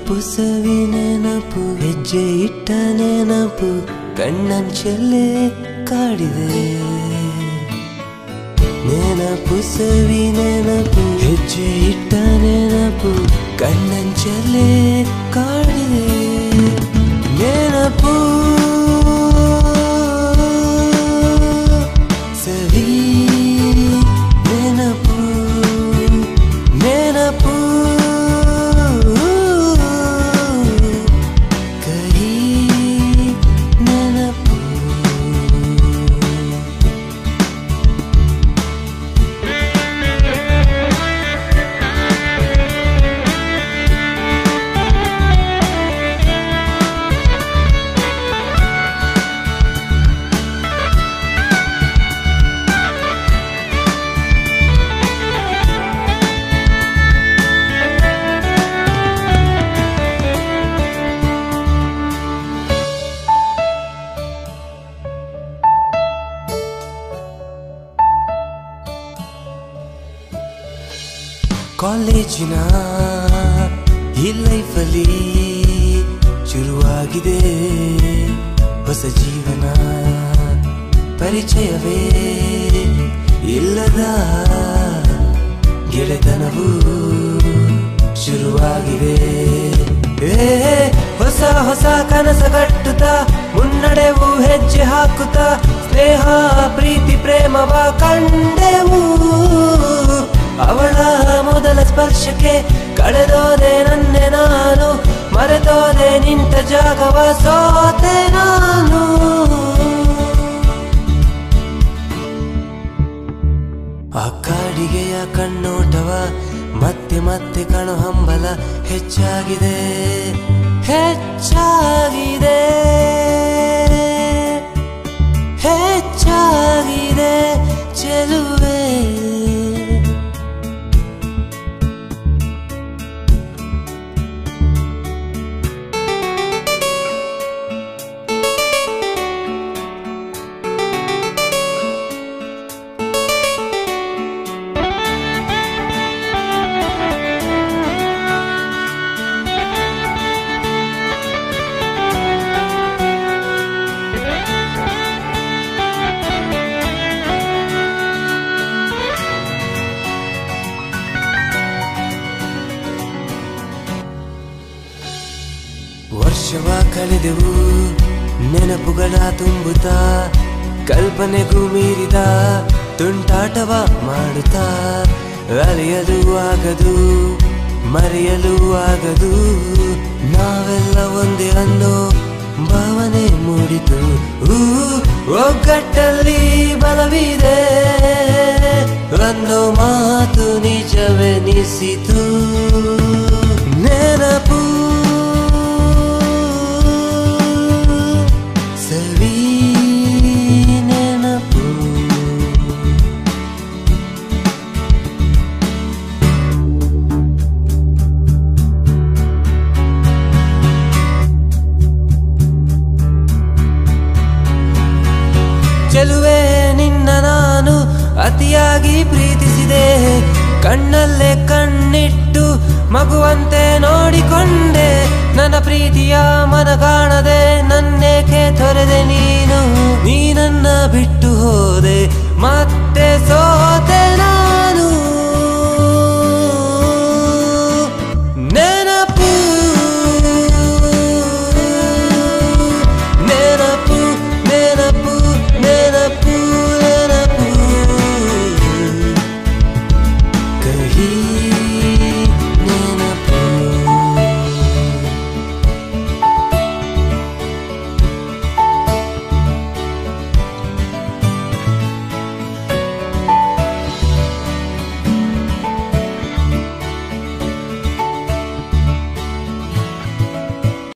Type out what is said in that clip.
ನೆನಪು ಸವಿ ನೆನಪು ಹೆಜ್ಜೆ ಇಟ್ಟ ನೆನಪು ಕಣ್ಣಂಚಲ್ಲೇ ಕಾಡಿದೆ ನೆನಪು ಸವಿ ನೆನಪು ಹೆಜ್ಜೆ ಇಟ್ಟ ನೆನಪು ಕಣ್ಣಂಚಲ್ಲೇ ಕಾಡಿದೆ ನೆನಪು ಸವಿ ನೆನಪು ನೆನಪು ಕಹಿ ನೆನಪು ಕಾಲೇಜಿನ ಈ ಲೈಫಲ್ಲಿ ಶುರುವಾಗಿದೆ ಹೊಸ ಜೀವನ ಪರಿಚಯವೇ ಇಲ್ಲದ ಗೆಳೆತನವು ಶುರುವಾಗಿದೆ ಏ ಹೊಸ ಹೊಸ ಕನಸ ಕಟ್ಟುತ್ತಾ ಮುನ್ನಡೆವು ಹೆಜ್ಜೆ ಹಾಕುತ್ತಾ ಸ್ನೇಹ ಪ್ರೀತಿ ಪ್ರೇಮವ ಕಂಡೆವು ಅವಳ ಮೊದಲ ಸ್ಪರ್ಶಕ್ಕೆ ಕಳೆದೋದೆ ನನ್ನೆ ನಾನು ಮರೆತೋದೆ ನಿಂತ ಜಾಗವ ಸೋತೆ ನಾನು ಆ ಕಾಡಿಗೆಯ ಕಣ್ಣೋಟವ ಮತ್ತೆ ಮತ್ತೆ ಕಣು ಹಂಬಲ ಹೆಚ್ಚಾಗಿದೆ ಹೆಚ್ಚಾಗಿದೆ ಹೆಚ್ಚಾಗಿದೆ ಚೆಲುವೆ ವರ್ಷವ ಕಳೆದೆವು ನೆನಪುಗಳ ತುಂಬುತ್ತಾ ಕಲ್ಪನೆಗೂ ಮೀರಿದ ತುಂಟಾಟವ ಮಾಡುತ್ತಾ ಅಲಿಯಲು ಆಗದು ಮರೆಯಲು ಆಗದು ನಾವೆಲ್ಲ ಒಂದೇ ಅನ್ನೋ ಭಾವನೆ ಮೂಡಿತು ಊ, ಒಗ್ಗಟ್ಟಲ್ಲಿ ಬಲವಿದೆ ಅನ್ನೋ ಮಾತು ನಿಜವೆನಿಸಿತು ನೆನಪು ಸವಿ ನೆನಪು ಚೆಲುವೆ ನಿನ್ನ ನಾನು ಅತಿಯಾಗಿ ಪ್ರೀತಿಸಿದೆ ಕಣ್ಣಲ್ಲೇ ಕಣ್ಣಿಟ್ಟು ಮಗುವಂತೆ ನೋಡಿಕೊಂಡೆ ನನ್ನ ಪ್ರೀತಿಯ ಮನಗಾಣದೆ ನನ್ನೇಕೆ ತೊರೆದೆ ನೀನು ನೀ ನನ್ನ ಬಿಟ್ಟು ಹೋದೆ ಮತ್ತೆ ಸೋತೆ ನಾನು ನೆನಪು ನೆನಪು ನೆನಪು ನೆನಪು ನೆನಪು ಕಹಿ